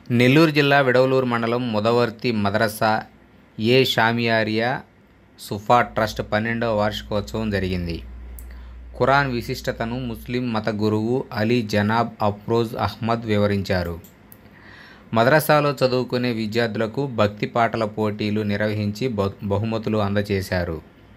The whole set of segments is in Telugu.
నెల్లూరు జిల్లా విడవలూరు మండలం ముదవర్తి మదరసా ఏ షామియారియా సుఫా ట్రస్ట్ పన్నెండవ వార్షికోత్సవం జరిగింది ఖురాన్ విశిష్టతను ముస్లిం మత గురువు అలీ జనాబ్ అఫ్రోజ్ అహ్మద్ వివరించారు మదరసాలో చదువుకునే విద్యార్థులకు భక్తి పాటల పోటీలు నిర్వహించి బహు- బహుమతులు అందజేశారు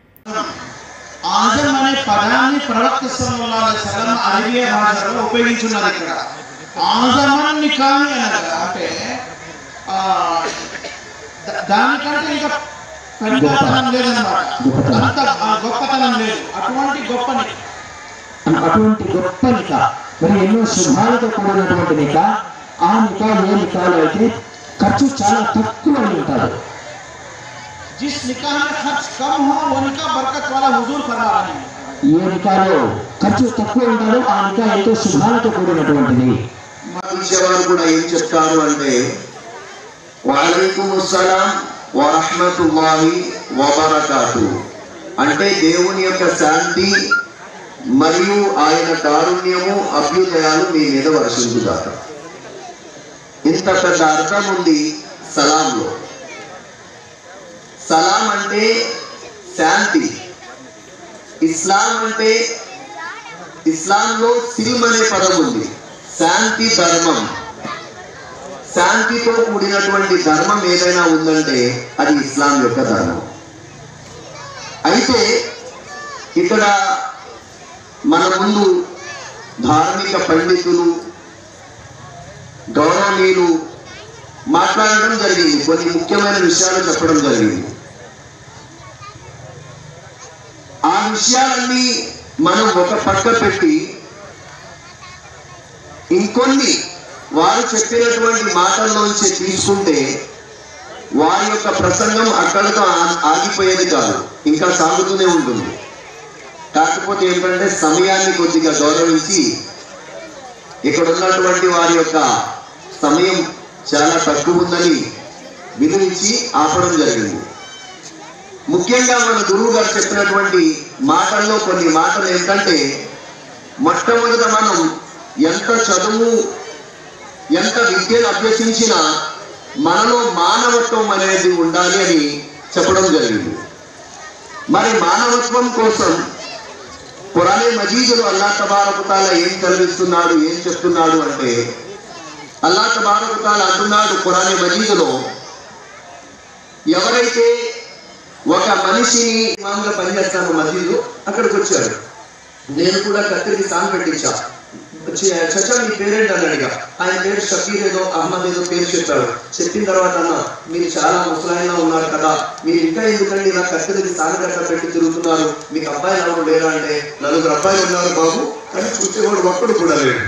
ఆజం అనే పదాన్ని ప్రవక్త సల్లల్లాహు అలైహి వసల్లం అరబియా భాషలో ఉపయోగించున్నారు ఇక్కడ ఆజమన్ కానీ అనగా అంటే ఆ, ద- దానికంటే ఇంకా పెద్దతనం లేదన్నమాట అంత ఆ, గొప్పతనం లేదు అటువంటి గొప్పని అటువంటి గొప్ప నిక మరి ఎన్నో శుభాలతో కూడినటువంటి నిక ఆ నిక ఏ నికాలో అయితే ఖర్చు చాలా తక్కువ అని ఉంటారు जिस निकाह में खर्च कम हो वो निकाह बरकत वाला हुजूर फरमा रहे हैं ఏ నికాలో ఖర్చు తక్కువ ఉంటారో ఆ నిక ఎంతో శుభాలతో కూడినటువంటిది మరణించేవారు కూడా ఏం చెప్తారు అంటే వాలైకుం అస్సలాం వరహ్మతుల్లాహి వబరకాతు అంటే దేవుని యొక్క శాంతి మరియు ఆయన కారుణ్యము అభ్యుదయాలు మీ మీద వర్షించుతారు ఇంత పెద్ద అర్థం ఉంది సలాంలో సలాం అంటే శాంతి ఇస్లాం అంటే ఇస్లాంలో సిల్మ్ అనే పదం ఉంది శాంతి ధర్మం శాంతితో కూడినటువంటి ధర్మం ఏదైనా ఉందంటే అది ఇస్లాం యొక్క ధర్మం అయితే ఇక్కడ మన ముందు ధార్మిక పండితులు గౌరవనీయులు మాట్లాడడం జరిగింది కొన్ని ముఖ్యమైన విషయాలు చెప్పడం జరిగింది ఆ విషయాలన్నీ మనం ఒక పక్క పెట్టి ఇంకొన్ని వారు చెప్పినటువంటి మాటల్లోంచి తీసుకుంటే వారి యొక్క ప్రసంగం అక్కడితో ఆ- ఆగిపోయేది కాదు ఇంకా సాగుతూనే ఉంటుంది కాకపోతే ఏంటంటే సమయాన్ని కొద్దిగా గౌరవించి ఇక్కడ ఉన్నటువంటి వారి యొక్క సమయం చాలా తక్కువ ఉందని విధించి ఆపడం జరిగింది ముఖ్యంగా మన గురువు గారు చెప్పినటువంటి మాటల్లో కొన్ని మాటలు ఏంటంటే మొట్టమొదట మనం ఎంత చదువు ఎంత విద్యను అభ్యసించినా మనలో మానవత్వం అనేది ఉండాలి అని చెప్పడం జరిగింది మరి మానవత్వం కోసం పురాణే మజీదులు అల్లా తబారకుతాల ఏం కలిగిస్తున్నాడు ఏం చెప్తున్నాడు అంటే అల్లా తబారకుతాల అంటున్నాడు పురాణే మజీదులో ఎవరైతే ఒక మనిషిని ఇమాంగా పనిచేస్తాను మసీదు అక్కడికి వచ్చాడు నేను కూడా కత్తిరికి సాన్ పెట్టించా వచ్చి చచ్చా మీ పేరేంటి అని అడిగా ఆయన పేరు షకీర్ ఏదో అహ్మద్ ఏదో పేరు చెప్పాడు చెప్పిన తర్వాత అన్న మీరు చాలా ముసలాయినా ఉన్నారు కదా మీరు ఇంకా ఎందుకండి ఇలా కత్తిరికి సాన్ కట్ట పెట్టి తిరుగుతున్నారు మీకు అబ్బాయిలు ఎవరు లేరా అంటే నలుగురు అబ్బాయిలు ఉన్నారు బాబు కానీ చూసేవాడు ఒక్కడు కూడా లేడు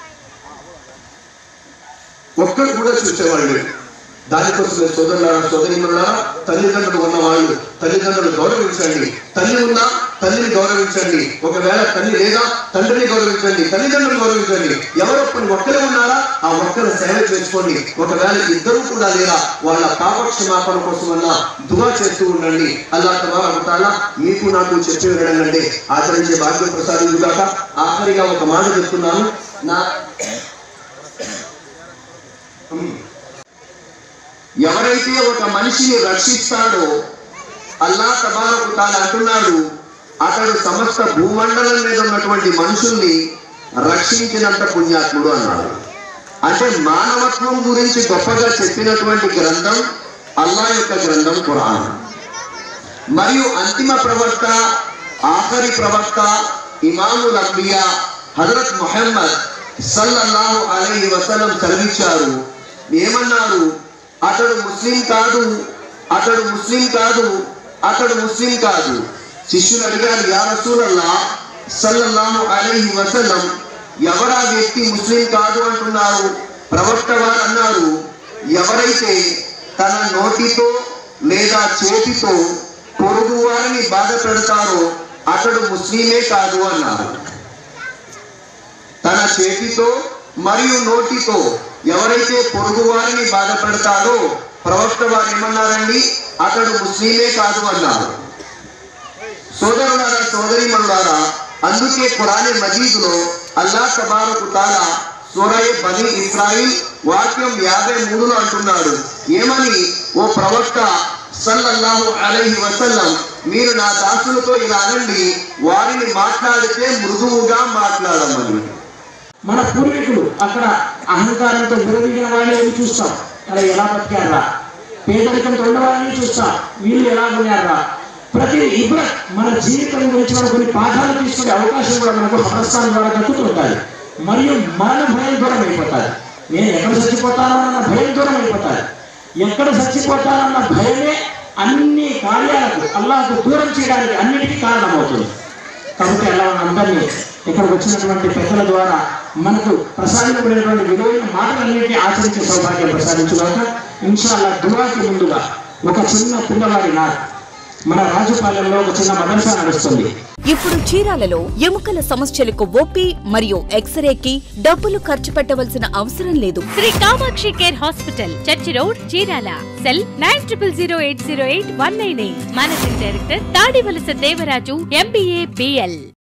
ఒక్కడు కూడా చూసేవాడు లేడు దానికోసమే సోదరులారా సోదరిమరులారా తల్లిదండ్రులు ఉన్న వాళ్ళు తల్లిదండ్రులు గౌరవించండి తల్లి ఉన్నా తల్లిని గౌరవించండి ఒకవేళ తల్లి లేదా తండ్రిని గౌరవించండి తల్లిదండ్రులు గౌరవించండి ఎవరొక్కరు ఒక్కరే ఉన్నారా ఆ ఒక్కరు సేవ చేసుకోండి ఒకవేళ ఇద్దరు కూడా లేరా వాళ్ళ పాప క్షమాపణ కోసమన్నా దువా చేస్తూ ఉండండి అల్లా తబారకుతాలా మీకు నాకు చెప్పి వినడండి ఆచరించే భాగ్యం ప్రసాదించుగాక ఆఖరిగా ఒక మాట చెప్తున్నాను నా ఎవరైతే ఒక మనిషిని రక్షిస్తాడో అల్లా తబారకు తాను అంటున్నాడు అతడు సమస్త భూమండలం మీద ఉన్నటువంటి మనుషుల్ని రక్షించినంత పుణ్యాత్ముడు అన్నాడు అంటే మానవత్వం గురించి గొప్పగా చెప్పినటువంటి గ్రంథం అల్లా యొక్క గ్రంథం ఖురాన్ మరియు అంతిమ ప్రవక్త ఆఖరి ప్రవక్త ఇమాముల్ అంబియా హజరత్ ముహమ్మద్ సల్లల్లాహు అలైహి వసల్లం సెలవిచ్చారు ఏమన్నారు అతడు ముస్లిం కాదు అతడు ముస్లిం కాదు అతడు ముస్లిం కాదు శిష్యులు అడిగారు యా రసూలల్లా సల్లల్లాహు అలైహి వసల్లం ఎవరా వ్యక్తి ముస్లిం కాదు అంటున్నారు ప్రవక్త వారు అన్నారు ఎవరైతే తన నోటితో లేదా చేతితో పొరుగు వారిని బాధ పెడతారో అతడు ముస్లిమే కాదు అన్నారు తన చేతితో మరియు నోటితో ఎవరైతే పొరుగు వారిని బాధ పెడతాడో ప్రవక్త వారు ఏమన్నారండి అతడు ముస్లిమే కాదు అన్నారు సోదరులారా సోదరిమణులారా అందుకే ఖురానే మజీదులో అల్లా తబారకు తాలా సూరయ బని ఇస్రాయిల్ వాక్యం యాభై మూడులో అంటున్నాడు ఏమని ఓ ప్రవక్త సల్లల్లాహు అలైహి వసల్లం మీరు నా దాసులతో ఇలా అనండి వారిని మాట్లాడితే మృదువుగా మాట్లాడమని మన పూర్వీకులు అక్కడ అహంకారంతో విరవీగిన వాళ్ళని ఏమి చూస్తాం అలా ఎలా బతికారా పేదరికంతో ఉన్న వాళ్ళని చూస్తాం వీళ్ళు ఎలా ఉన్నారా ప్రతి ఇప్పుడు మన జీవితం గురించి మనం కొన్ని పాఠాలు తీసుకునే అవకాశం కూడా మనకు హరస్థానం ద్వారా దక్కుతుంటాయి మరియు మరణ భయం దూరం అయిపోతాయి నేను ఎక్కడ చచ్చిపోతానో అన్న భయం దూరం అయిపోతాయి ఎక్కడ చచ్చిపోతానన్న భయమే అన్ని కార్యాలకు అల్లాహకు దూరం చేయడానికి అన్నిటికీ కారణమవుతుంది కాబట్టి అలా అందరినీ ఇక్కడికి వచ్చినటువంటి పెద్దల ద్వారా మనకు ప్రసాదించబడినటువంటి విలువైన మాటలన్నింటినీ ఆచరించే సౌభాగ్యం ప్రసాదించుగాక ఇన్షాల్లా దువాకి ముందుగా ఒక చిన్న పిల్లవాడి నా మన రాజుపాలెంలో ఒక చిన్న మదర్సా నడుస్తుంది ఇప్పుడు చీరాలలో ఎముకల సమస్యలకు ఓపీ మరియు ఎక్స్రేకి డబ్బులు ఖర్చు పెట్టవలసిన అవసరం లేదు Sri Kamakshi care hospital church road Chirala cell nine triple zero eight zero eight one nine eight managing director Tadivalasa Devaraju MBA BL